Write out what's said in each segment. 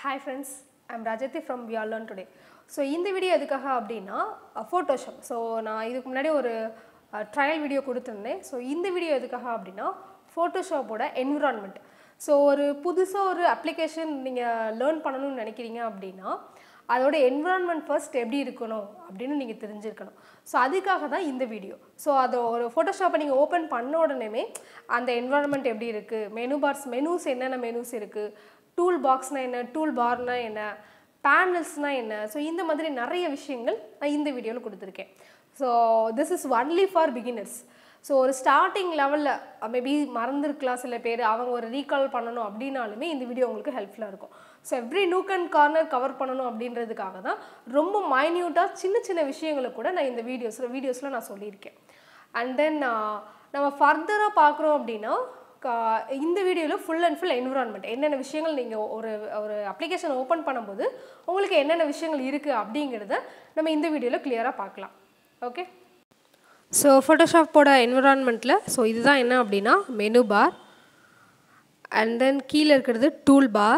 hi friends I'm Rajathi from we are learn today so இந்த video எதுக்காக அப்படின்னா Photoshop so நான் இதுக்கு முன்னாடி ஒரு ட்ரையல் வீடியோ கொடுத்துருந்தேன் ஸோ இந்த வீடியோ எதுக்காக அப்படின்னா ஃபோட்டோஷாப்போட என்விரான்மெண்ட் ஸோ ஒரு புதுசாக ஒரு அப்ளிகேஷன் நீங்கள் லேர்ன் பண்ணணும்னு நினைக்கிறீங்க அப்படின்னா அதோட என்விரான்மெண்ட் ஃபர்ஸ்ட் எப்படி இருக்கணும் அப்படின்னு நீங்கள் தெரிஞ்சிருக்கணும் ஸோ அதுக்காக தான் இந்த வீடியோ ஸோ அதை ஒரு ஃபோட்டோஷாப்பை நீங்கள் ஓப்பன் பண்ண உடனேமே அந்த என்விரான்மெண்ட் எப்படி இருக்குது மெனு பார்ஸ் மெனூஸ் என்னென்ன மெனூஸ் இருக்குது டூல் பாக்ஸ்னால் என்ன டூல் பார்னால் என்ன பேனல்ஸ்னால் என்ன ஸோ இந்த மாதிரி நிறைய விஷயங்கள் நான் இந்த வீடியோவில் கொடுத்துருக்கேன் so this is only for beginners so ஒரு ஸ்டார்டிங் லெவலில் மேபி மறந்துருக்கலாம் சில பேர் அவங்க ஒரு ரீகால் பண்ணணும் அப்படின்னாலுமே இந்த வீடியோ உங்களுக்கு ஹெல்ப்ஃபுல்லாக இருக்கும் so every nook and corner cover பண்ணணும் அப்படின்றதுக்காக தான் ரொம்ப மைன்யூட்டாக சின்ன சின்ன விஷயங்களை கூட நான் இந்த வீடியோஸில் வீடியோஸில் நான் சொல்லியிருக்கேன் அண்ட் தென் நம்ம ஃபர்தராக பார்க்குறோம் அப்படின்னா கா- இந்த வீடியோவில் ஃபுல் அண்ட் ஃபுல் என்விரான்மெண்ட் என்னென்ன விஷயங்கள் நீங்கள் ஒரு ஒரு அப்ளிகேஷன் ஓப்பன் பண்ணும்போது உங்களுக்கு என்னென்ன விஷயங்கள் இருக்குது அப்படிங்கிறத நம்ம இந்த வீடியோவில் கிளியராக பார்க்கலாம் ஓகே ஸோ ஃபோட்டோஷாப்போட என்விரான்மெண்ட்டில் ஸோ இதுதான் என்ன அப்படின்னா மெனு பார் அண்ட் தென் கீழே இருக்கிறது டூல் பார்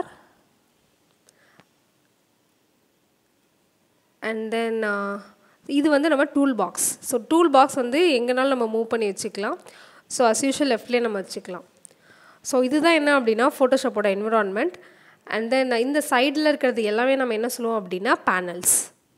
அண்ட் தென் இது வந்து நம்ம tool box so tool box வந்து எங்கேனாலும் நம்ம மூவ் பண்ணி வச்சுக்கலாம் ஸோ அஸ் யூஷுவல் லெஃப்ட்லேயே நம்ம வச்சுக்கலாம் ஸோ இதுதான் என்ன அப்படின்னா ஃபோட்டோஷாப்போட என்விரான்மெண்ட் அண்ட் தென் இந்த சைடில் இருக்கிறது எல்லாமே நம்ம என்ன சொல்லுவோம் அப்படின்னா பேனல்ஸ்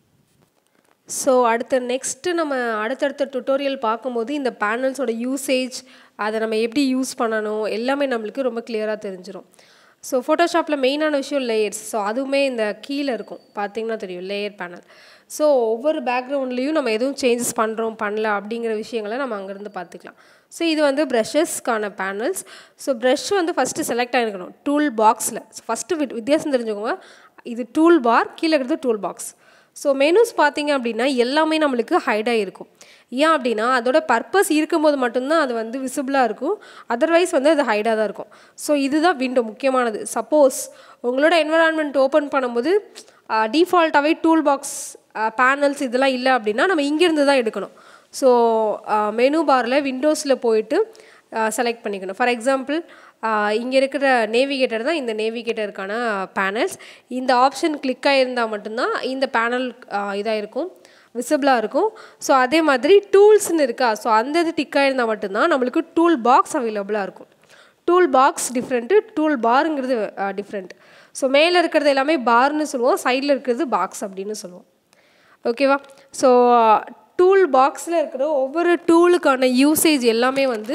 ஸோ அடுத்த நெக்ஸ்ட்டு நம்ம அடுத்தடுத்த டுட்டோரியல் பார்க்கும்போது இந்த பேனல்ஸோட யூசேஜ் அதை நம்ம எப்படி யூஸ் பண்ணணும் எல்லாமே நம்மளுக்கு ரொம்ப கிளியராக தெரிஞ்சிடும் ஸோ ஃபோட்டோஷாப்பில் மெயினான விஷயம் லேயர்ஸ் ஸோ அதுவுமே இந்த கீழே இருக்கும் பார்த்தீங்கன்னா தெரியும் லேயர் பேனல் ஸோ ஒவ்வொரு பேக்ரவுண்ட்லேயும் நம்ம எதுவும் சேஞ்சஸ் பண்ணுறோம் பண்ணல அப்படிங்கிற விஷயங்களை நம்ம அங்கேருந்து பார்த்துக்கலாம் ஸோ இது வந்து ப்ரஷஸ்க்கான பேனல்ஸ் ஸோ ப்ரஷ் வந்து ஃபஸ்ட்டு செலக்ட் ஆகிருக்கணும் டூல் பாக்ஸில் ஸோ ஃபஸ்ட்டு வித்தியாசம் தெரிஞ்சுக்கோங்க இது டூல் பார் கீழே இருக்கிறது டூல் பாக்ஸ் ஸோ மெனூஸ் பார்த்தீங்க அப்படின்னா எல்லாமே நம்மளுக்கு ஹைடாக இருக்கும் ஏன் அப்படின்னா அதோட பர்பஸ் இருக்கும்போது மட்டும்தான் அது வந்து விசிபிளாக இருக்கும் அதர்வைஸ் வந்து அது ஹைடாக தான் இருக்கும் ஸோ இதுதான் விண்டோ முக்கியமானது சப்போஸ் உங்களோட என்வரான்மெண்ட் ஓப்பன் பண்ணும்போது டிஃபால்ட்டாகவே டூல் பாக்ஸ் பேனல்ஸ் இதெல்லாம் இல்லை அப்படின்னா நம்ம இங்கேருந்து தான் எடுக்கணும் ஸோ மெனு பாரில் விண்டோஸில் போயிட்டு செலக்ட் பண்ணிக்கணும் ஃபார் எக்ஸாம்பிள் இங்கே இருக்கிற நேவிகேட்டர் தான் இந்த நேவிகேட்டருக்கான பேனல்ஸ் இந்த ஆப்ஷன் கிளிக் ஆகிருந்தால் மட்டும்தான் இந்த பேனல் இதாக இருக்கும் விசிபிளாக இருக்கும் ஸோ அதே மாதிரி டூல்ஸ்னு இருக்கா ஸோ அந்த இது டிக் ஆகிருந்தால் மட்டும்தான் நம்மளுக்கு டூல் பாக்ஸ் அவைலபிளாக இருக்கும் டூல் பாக்ஸ் டிஃப்ரெண்ட்டு டூல் பாருங்கிறது டிஃப்ரெண்ட் ஸோ மேலே இருக்கிறது எல்லாமே பார்னு சொல்லுவோம் சைடில் இருக்கிறது பாக்ஸ் அப்படின்னு சொல்லுவோம் ஓகேவா ஸோ டூல் பாக்ஸில் இருக்கிற ஒவ்வொரு டூலுக்கான யூசேஜ் எல்லாமே வந்து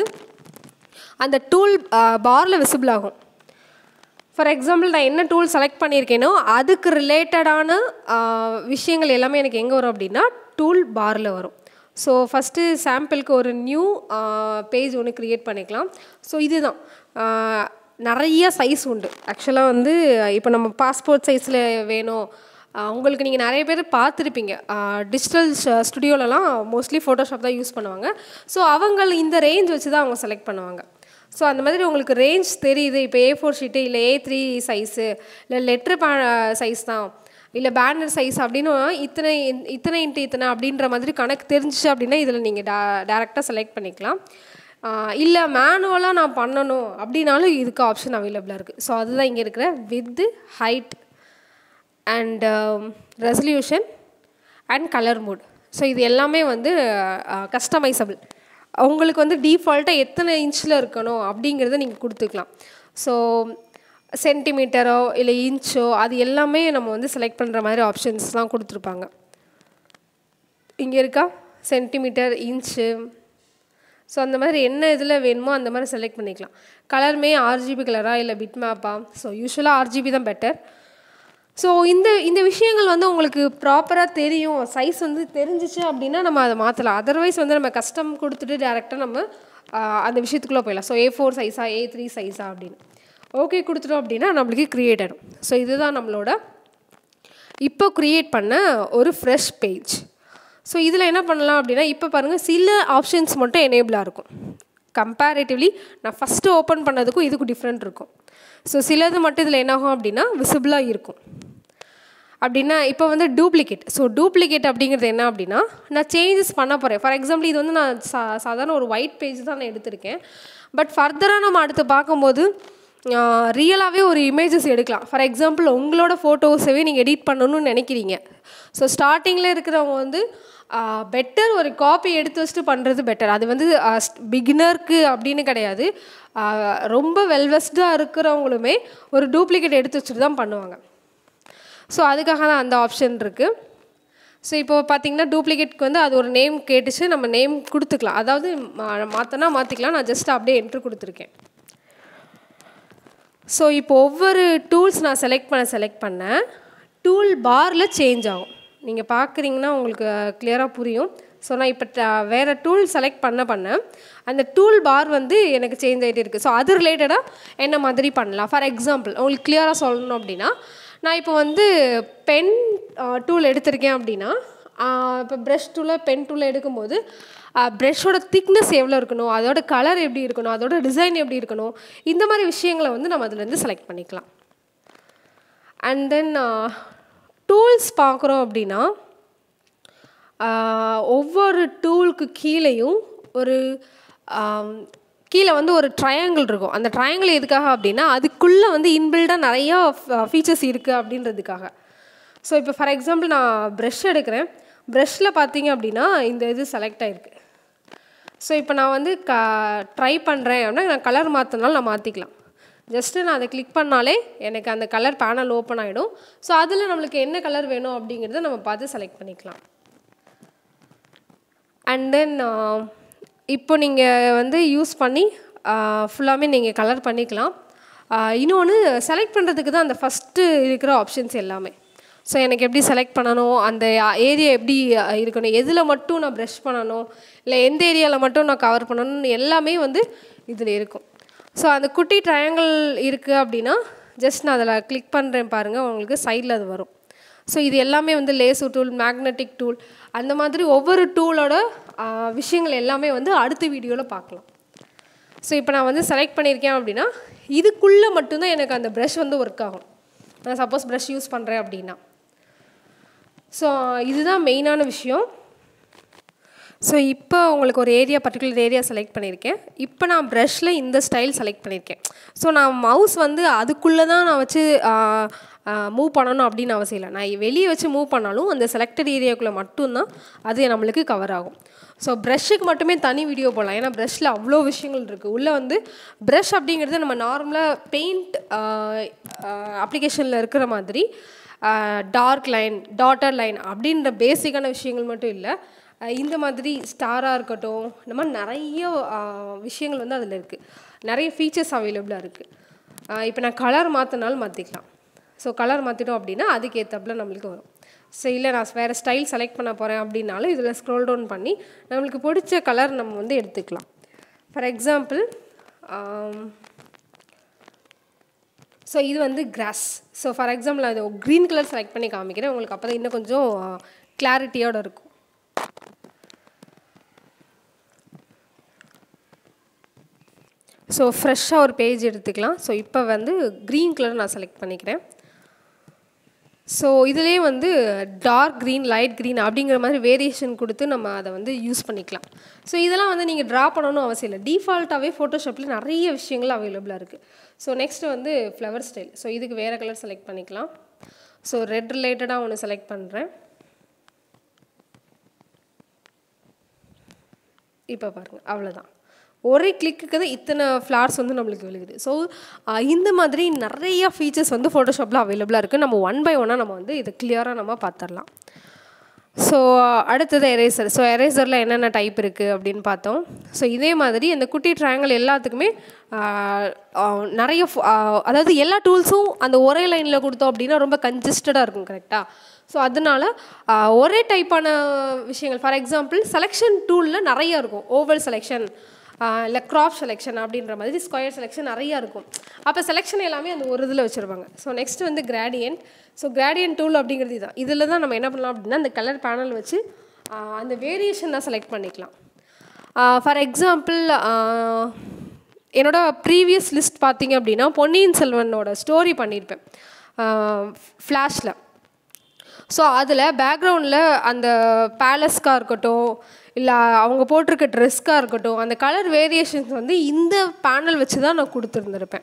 அந்த டூல் பாரில் விசிபிள் ஆகும் ஃபார் எக்ஸாம்பிள் நான் என்ன டூல் செலக்ட் பண்ணியிருக்கேனோ அதுக்கு ரிலேட்டடான விஷயங்கள் எல்லாமே எனக்கு எங்கே வரும் அப்படின்னா டூல் பாரில் வரும் ஸோ ஃபஸ்ட்டு சாம்பிளுக்கு ஒரு நியூ பேஜ் ஒன்று க்ரியேட் பண்ணிக்கலாம் ஸோ இதுதான் ஆஹ், நிறைய சைஸ் உண்டு ஆக்சுவலாக வந்து இப்போ நம்ம பாஸ்போர்ட் சைஸில் வேணும் ஆஹ், உங்களுக்கு நீங்கள் நிறைய பேர் பார்த்துருப்பீங்க டிஜிட்டல் ஸ்டுடியோலலாம் மோஸ்ட்லி ஃபோட்டோஷாப் தான் யூஸ் பண்ணுவாங்க ஸோ அவங்க இந்த ரேஞ்ச் வச்சு தான் அவங்க செலக்ட் பண்ணுவாங்க ஸோ அந்த மாதிரி உங்களுக்கு ரேஞ்ச் தெரியுது இப்போ ஏ ஃபோர் ஷீட்டு இல்லை ஏ த்ரீ சைஸு இல்லை லெட்ரு பா சைஸ் தான் இல்லை பேனர் சைஸ் அப்படின்னு இத்தனை இத்தனை இன்ட்டு இத்தனை அப்படின்ற மாதிரி கணக்கு தெரிஞ்சிச்சு அப்படின்னா இதில் நீங்கள் டே டேரெக்டாக செலக்ட் பண்ணிக்கலாம் இல்லை மேனுவலாக நான் பண்ணணும் அப்படின்னாலும் இதுக்கு ஆப்ஷன் அவைலபிளாக இருக்குது ஸோ அதுதான் இங்கே இருக்கிற width height and resolution and colour mode so இது எல்லாமே வந்து கஸ்டமைசபிள் உங்களுக்கு வந்து டீஃபால்ட்டாக எத்தனை இன்ச்சில் இருக்கணும் அப்படிங்கிறத நீங்கள் கொடுத்துக்கலாம் ஸோ சென்டிமீட்டரோ இல்லை இன்ச்சோ அது எல்லாமே நம்ம வந்து செலக்ட் பண்ணுற மாதிரி ஆப்ஷன்ஸ்லாம் கொடுத்துருப்பாங்க இங்கே இருக்கா சென்டிமீட்டர் இன்ச்சு ஸோ அந்த மாதிரி என்ன இதில் வேணுமோ அந்த மாதிரி செலக்ட் பண்ணிக்கலாம் கலருமே ஆர்ஜிபி கலரா இல்லை பிட் மேப்பா ஸோ யூஸ்வலாக ஆர்ஜிபி தான் பெட்டர் ஸோ இந்த இந்த விஷயங்கள் வந்து உங்களுக்கு ப்ராப்பராக தெரியும் சைஸ் வந்து தெரிஞ்சிச்சு அப்படின்னா நம்ம அதை மாற்றலாம் அதர்வைஸ் வந்து நம்ம கஸ்டம் கொடுத்துட்டு டேரெக்டாக நம்ம ஆஹ், அந்த விஷயத்துக்குள்ளே போயிடலாம் ஸோ ஏ ஃபோர் சைஸா ஏ த்ரீ சைஸா அப்படின்னு ஓகே கொடுத்துட்டோம் அப்படின்னா நம்மளுக்கு க்ரியேட் ஆகிடும் ஸோ இதுதான் நம்மளோட இப்போ க்ரியேட் பண்ண ஒரு ஃப்ரெஷ் பேஜ் ஸோ இதில் என்ன பண்ணலாம் அப்படின்னா இப்போ பாருங்கள் சில ஆப்ஷன்ஸ் மட்டும் எனேபிளாக இருக்கும் கம்பேரிட்டிவ்லி நான் ஃபஸ்ட்டு ஓப்பன் பண்ணதுக்கும் இதுக்கும் டிஃப்ரெண்ட் இருக்கும் ஸோ சிலது மட்டும் இதில் என்னாகும் அப்படின்னா விசிபிளாக இருக்கும் அப்படின்னா இப்போ வந்து டூப்ளிகேட் ஸோ டூப்ளிகேட் அப்படிங்கிறது என்ன அப்படின்னா நான் சேஞ்சஸ் பண்ண போகிறேன் ஃபார் எக்ஸாம்பிள் இது வந்து நான் சா சாதாரண ஒரு ஒயிட் பேஜ் தான் நான் எடுத்திருக்கேன் பட் ஃபர்தராக நம்ம அடுத்து பார்க்கும்போது ரியலாகவே ஒரு இமேஜஸ் எடுக்கலாம் ஃபார் எக்ஸாம்பிள் உங்களோட ஃபோட்டோஸவே நீங்கள் எடிட் பண்ணணும்னு நினைக்கிறீங்க ஸோ ஸ்டார்டிங்கில் இருக்கிறவங்க வந்து பெட்டர் ஒரு காப்பி எடுத்து வச்சுட்டு பண்ணுறது பெட்டர் அது வந்து பிகினருக்கு அப்படின்னு கிடையாது ஆஹ் ரொம்ப வெல்வெஸ்டாக இருக்கிறவங்களுமே ஒரு டூப்ளிகேட் எடுத்து வச்சுட்டு தான் பண்ணுவாங்க ஸோ அதுக்காக தான் அந்த ஆப்ஷன் இருக்குது ஸோ இப்போ பார்த்தீங்கன்னா டூப்ளிகேட்க்கு வந்து அது ஒரு நேம் கேட்டுச்சு நம்ம நேம் கொடுத்துக்கலாம் அதாவது மாற்றினா மாற்றிக்கலாம் நான் ஜஸ்ட் அப்படியே என்ட்ரு கொடுத்துருக்கேன் ஸோ இப்போ ஒவ்வொரு டூல்ஸ் நான் செலக்ட் பண்ண செலக்ட் பண்ணேன் டூல் பாரில் சேஞ்ச் ஆகும் நீங்கள் பார்க்குறீங்கன்னா உங்களுக்கு கிளியராக புரியும் ஸோ நான் இப்போ ட- வேறு டூல் செலக்ட் பண்ண பண்ண அந்த டூல் பார் வந்து எனக்கு சேஞ்ச் ஆகிட்டே இருக்குது ஸோ அது ரிலேட்டடாக என்ன மாதிரி பண்ணலாம் ஃபார் எக்ஸாம்பிள் உங்களுக்கு கிளியராக சொல்லணும் அப்படின்னா நான் இப்போ வந்து பென் டூல் எடுத்திருக்கேன் அப்படின்னா இப்போ ப்ரஷ் டூலை பென் டூலை எடுக்கும்போது ப்ரஷ்ஷோட திக்னஸ் எவ்வளோ இருக்கணும் அதோட கலர் எப்படி இருக்கணும் அதோட டிசைன் எப்படி இருக்கணும் இந்த மாதிரி விஷயங்களை வந்து நம்ம அதுலேருந்து செலக்ட் பண்ணிக்கலாம் அண்ட் தென் டூல்ஸ் பார்க்குறோம் அப்படின்னா ஆஹ், ஒவ்வொரு டூலுக்கு கீழேயும் ஒரு ஆம், கீழே வந்து ஒரு ட்ரையாங்கிள் இருக்கும் அந்த ட்ரையாங்கிள் எதுக்காக அப்படின்னா அதுக்குள்ளே வந்து இன்பில்டாக நிறையா ஃபீச்சர்ஸ் இருக்குது அப்படின்றதுக்காக ஸோ இப்போ ஃபார் எக்ஸாம்பிள் நான் ப்ரஷ் எடுக்கிறேன் ப்ரஷ்ஷில் பார்த்தீங்க அப்படின்னா இந்த இது செலக்ட் ஆகிருக்கு ஸோ இப்போ நான் வந்து க ட்ரை பண்ணுறேன் அப்படின்னா நான் கலர் மாற்றினாலும் நான் மாற்றிக்கலாம் ஜஸ்ட்டு நான் அதை கிளிக் பண்ணாலே எனக்கு அந்த கலர் பேனல் ஓப்பன் ஆகிடும் ஸோ அதில் நம்மளுக்கு என்ன கலர் வேணும் அப்படிங்கிறத நம்ம பார்த்து செலக்ட் பண்ணிக்கலாம் அண்ட் தென் இப்போ நீங்கள் வந்து யூஸ் பண்ணி ஃபுல்லாமே நீங்கள் கலர் பண்ணிக்கலாம் இன்னொன்று செலக்ட் பண்ணுறதுக்கு தான் அந்த ஃபஸ்ட்டு இருக்கிற ஆப்ஷன்ஸ் எல்லாமே ஸோ எனக்கு எப்படி செலக்ட் பண்ணணும் அந்த ஏரியா எப்படி அஹ், இருக்கணும் எதில் மட்டும் நான் ப்ரஷ் பண்ணணும் இல்லை எந்த ஏரியாவில் மட்டும் நான் கவர் பண்ணணும் எல்லாமே வந்து இதில் இருக்கும் ஸோ அந்த குட்டி ட்ரையாங்கிள் இருக்குது அப்படின்னா ஜஸ்ட் நான் அதில் கிளிக் பண்ணுறேன் பாருங்கள் உங்களுக்கு சைடில் அது வரும் ஸோ இது எல்லாமே வந்து லேசு டூல் மேக்னெட்டிக் டூல் அந்த மாதிரி ஒவ்வொரு டூலோட விஷயங்கள் எல்லாமே வந்து அடுத்த வீடியோவில் பார்க்கலாம் ஸோ இப்போ நான் வந்து செலக்ட் பண்ணியிருக்கேன் அப்படின்னா இதுக்குள்ளே மட்டும்தான் எனக்கு அந்த ப்ரஷ் வந்து ஒர்க் ஆகும் நான் சப்போஸ் ப்ரஷ் யூஸ் பண்ணுறேன் அப்படின்னா ஸோ இதுதான் மெயினான விஷயம் ஸோ இப்போ உங்களுக்கு ஒரு ஏரியா பர்டிகுலர் ஏரியா செலக்ட் பண்ணியிருக்கேன் இப்போ நான் ப்ரஷில் இந்த ஸ்டைல் செலக்ட் பண்ணியிருக்கேன் ஸோ நான் மவுஸ் வந்து அதுக்குள்ளே தான் நான் வச்சு மூவ் பண்ணணும் அப்படின்னு அவசியம் இல்லை நான் வெளியே வச்சு மூவ் பண்ணாலும் அந்த செலக்டட் ஏரியாக்குள்ளே மட்டும்தான் அது நம்மளுக்கு கவர் ஆகும் ஸோ ப்ரஷ்ஷுக்கு மட்டுமே தனி வீடியோ போடலாம் ஏன்னா ப்ரஷ்ஷில் அவ்வளோ விஷயங்கள் இருக்குது உள்ளே வந்து ப்ரஷ் அப்படிங்கிறது நம்ம நார்மலாக பெயிண்ட் அப்ளிகேஷனில் இருக்கிற மாதிரி டார்க் லைன் டாட்டர் லைன் அப்படின்ற பேசிக்கான விஷயங்கள் மட்டும் இல்லை அஹ் இந்த மாதிரி ஸ்டாராக இருக்கட்டும் இந்த மாதிரி நிறைய அஹ், விஷயங்கள் வந்து அதில் இருக்குது நிறைய ஃபீச்சர்ஸ் அவைலபிளாக இருக்குது இப்போ நான் கலர் மாற்றினாலும் மாற்றிக்கலாம் ஸோ கலர் மாற்றிட்டோம் அப்படின்னா அதுக்கு ஏற்றப்பில் நம்மளுக்கு வரும் ஸோ இல்லை நான் வேறு ஸ்டைல் செலக்ட் பண்ண போகிறேன் அப்படின்னாலும் இதில் ஸ்க்ரோல் டவுன் பண்ணி நம்மளுக்கு பிடிச்ச கலர் நம்ம வந்து எடுத்துக்கலாம் ஃபார் எக்ஸாம்பிள் ஸோ இது வந்து கிராஸ் ஸோ ஃபார் எக்ஸாம்பிள் அது க்ரீன் கலர் செலக்ட் பண்ணி காமிக்கிறேன் உங்களுக்கு அப்போ தான் இன்னும் கொஞ்சம் கிளாரிட்டியோட இருக்கும் ஸோ ஃப்ரெஷ்ஷாக ஒரு பேஜ் எடுத்துக்கலாம் ஸோ இப்போ வந்து க்ரீன் கலர் நான் செலக்ட் பண்ணிக்கிறேன் ஸோ இதுலேயே வந்து டார்க் க்ரீன் லைட் க்ரீன் அப்படிங்கிற மாதிரி வேரியேஷன் கொடுத்து நம்ம அதை வந்து யூஸ் பண்ணிக்கலாம் ஸோ இதெல்லாம் வந்து நீங்கள் ட்ரா பண்ணணும் அவசியம் இல்லை டிஃபால்ட்டாகவே ஃபோட்டோஷாப்பில் நிறைய விஷயங்கள் அவைலபிளாக இருக்குது ஸோ நெக்ஸ்ட் வந்து ஃப்ளவர் ஸ்டைல் ஸோ இதுக்கு வேறு கலர் செலக்ட் பண்ணிக்கலாம் ஸோ ரெட் ரிலேட்டடாக ஒன்று செலக்ட் பண்ணுறேன் இப்போ பாருங்கள் அவ்வளோதான் ஒரே கிளிக்குக்கு தான் இத்தனை ஃப்ளார்ஸ் வந்து நம்மளுக்கு விழுகுது ஸோ இந்த மாதிரி நிறைய ஃபீச்சர்ஸ் வந்து ஃபோட்டோஷாப்பில் அவைலபிளாக இருக்குது நம்ம ஒன் பை ஒன்னாக நம்ம வந்து இதை கிளியராக நம்ம பார்த்துடலாம் ஸோ அடுத்தது எரேசர் ஸோ எரேசரில் என்னென்ன டைப் இருக்குது அப்படின்னு பார்த்தோம் ஸோ இதே மாதிரி இந்த குட்டி ட்ரையாங்கிள் எல்லாத்துக்குமே ஆஹ், ஆஹ், நிறைய ஃபோ- ஆஹ், அதாவது எல்லா டூல்ஸும் அந்த ஒரே லைனில் கொடுத்தோம் அப்படின்னா ரொம்ப கன்ஜஸ்டடாக இருக்கும் கரெக்டாக ஸோ அதனால ஆஹ், ஒரே டைப்பான விஷயங்கள் ஃபார் எக்ஸாம்பிள் செலெக்ஷன் டூலில் நிறைய இருக்கும் ஓவல் செலெக்ஷன் இல்லை க்ராப் செலெக்ஷன் அப்படின்ற மாதிரி ஸ்கொயர் செலெக்ஷன் நிறையா இருக்கும் அப்போ செலெக்ஷன் எல்லாமே அந்த ஒரு இதில் வச்சுருப்பாங்க ஸோ நெக்ஸ்ட் வந்து கிராடியன்ட் ஸோ கிராடியன்ட் டூல் அப்படிங்கிறது இதுதான் இதில் தான் நம்ம என்ன பண்ணலாம் அப்படின்னா அந்த கலர் பேனல் வச்சு ஆஹ், அந்த வேரியேஷன் தான் செலக்ட் பண்ணிக்கலாம் ஃபார் எக்ஸாம்பிள் என்னோட ப்ரீவியஸ் லிஸ்ட் பார்த்தீங்க அப்படின்னா பொன்னியின் செல்வனோட ஸ்டோரி பண்ணியிருப்பேன் ஃப்ளாஷில் ஸோ அதில் பேக்ரவுண்டில் அந்த பேலஸ்க்காக இருக்கட்டும் இல்லை அவங்க போட்டிருக்க ட்ரெஸ்க்காக இருக்கட்டும் அந்த கலர் வேரியேஷன்ஸ் வந்து இந்த பேனல் வச்சு தான் நான் கொடுத்துருந்துருப்பேன்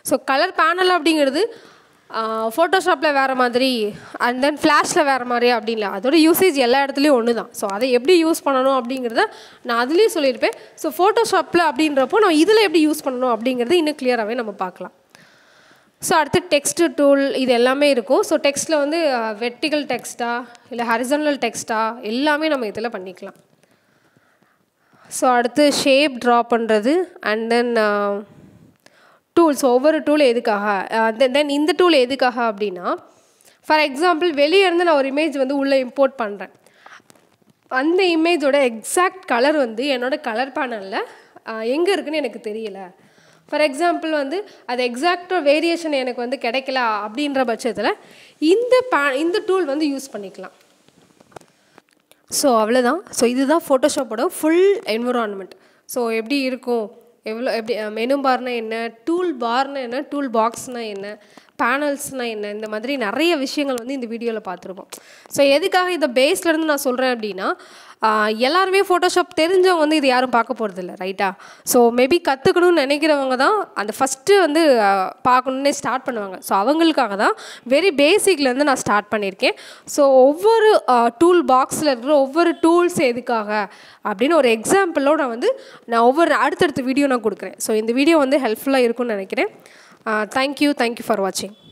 ஸோ கலர் பேனல் அப்படிங்கிறது ஃபோட்டோஷாப்பில் வேறு மாதிரி அண்ட் தென் ஃப்ளாஷில் வேறு மாதிரி அப்படின்ல அதோட யூசேஜ் எல்லா இடத்துலையும் ஒன்று தான் ஸோ அதை எப்படி யூஸ் பண்ணணும் அப்படிங்கிறத நான் அதுலேயும் சொல்லியிருப்பேன் ஸோ ஃபோட்டோஷாப்பில் அப்படின்றப்போ நம்ம இதில் எப்படி யூஸ் பண்ணணும் அப்படிங்கிறது இன்னும் கிளியராகவே நம்ம பார்க்கலாம் ஸோ அடுத்து டெக்ஸ்ட் டூல் இது எல்லாமே இருக்கும் ஸோ டெக்ஸ்ட்டில் வந்து வெர்டிகல் டெக்ஸ்ட்டா இல்லை ஹரிசனல் டெக்ஸ்ட்டா எல்லாமே நம்ம இதில் பண்ணிக்கலாம் ஸோ அடுத்து ஷேப் ட்ரா பண்ணுறது அண்ட் தென் டூல்ஸ் ஒவ்வொரு டூல் எதுக்காக தென் இந்த டூல் எதுக்காக அப்படின்னா ஃபார் எக்ஸாம்பிள் வெளியே இருந்து நான் ஒரு இமேஜ் வந்து உள்ளே இம்போர்ட் பண்ணுறேன் அந்த இமேஜோட எக்ஸாக்ட் கலர் வந்து என்னோடய கலர் பேனலில் எங்கே இருக்குன்னு எனக்கு தெரியல ஃபார் எக்ஸாம்பிள் வந்து அது எக்ஸாக்டாக வேரியேஷன் எனக்கு வந்து கிடைக்கல அப்படின்ற பட்சத்தில் இந்த பே இந்த டூல் வந்து யூஸ் பண்ணிக்கலாம் ஸோ அவ்வளோதான் ஸோ இதுதான் ஃபோட்டோஷாப்போட ஃபுல் என்விரான்மெண்ட் ஸோ எப்படி இருக்கும் எவ்வளோ எப்படி மெனு பார்னால் என்ன டூல் பார்னால் என்ன டூல் பாக்ஸ்னால் என்ன பேனல்ஸ்னால் என்ன இந்த மாதிரி நிறைய விஷயங்கள் வந்து இந்த வீடியோவில் பார்த்துருப்போம் ஸோ எதுக்காக இதை பேஸ்லேருந்து நான் சொல்கிறேன் அப்படின்னா எல்லாருமே ஃபோட்டோஷாப் தெரிஞ்சவங்க வந்து இது யாரும் பார்க்க போகிறதில்ல ரைட்டா ஸோ மேபி கற்றுக்கணும்னு நினைக்கிறவங்க தான் அந்த ஃபஸ்ட்டு வந்து பார்க்கணுன்னே ஸ்டார்ட் பண்ணுவாங்க ஸோ அவங்களுக்காக தான் வெரி பேசிக்லேருந்து நான் ஸ்டார்ட் பண்ணியிருக்கேன் ஸோ ஒவ்வொரு டூல் பாக்ஸில் இருக்கிற ஒவ்வொரு டூல்ஸ் எதுக்காக அப்படின்னு ஒரு எக்ஸாம்பிளோட நான் வந்து நான் ஒவ்வொரு அடுத்தடுத்த வீடியோ நான் கொடுக்குறேன் ஸோ இந்த வீடியோ வந்து ஹெல்ப்ஃபுல்லாக இருக்கும்னு நினைக்கிறேன் தேங்க்யூ தேங்க்யூ ஃபார் வாட்சிங்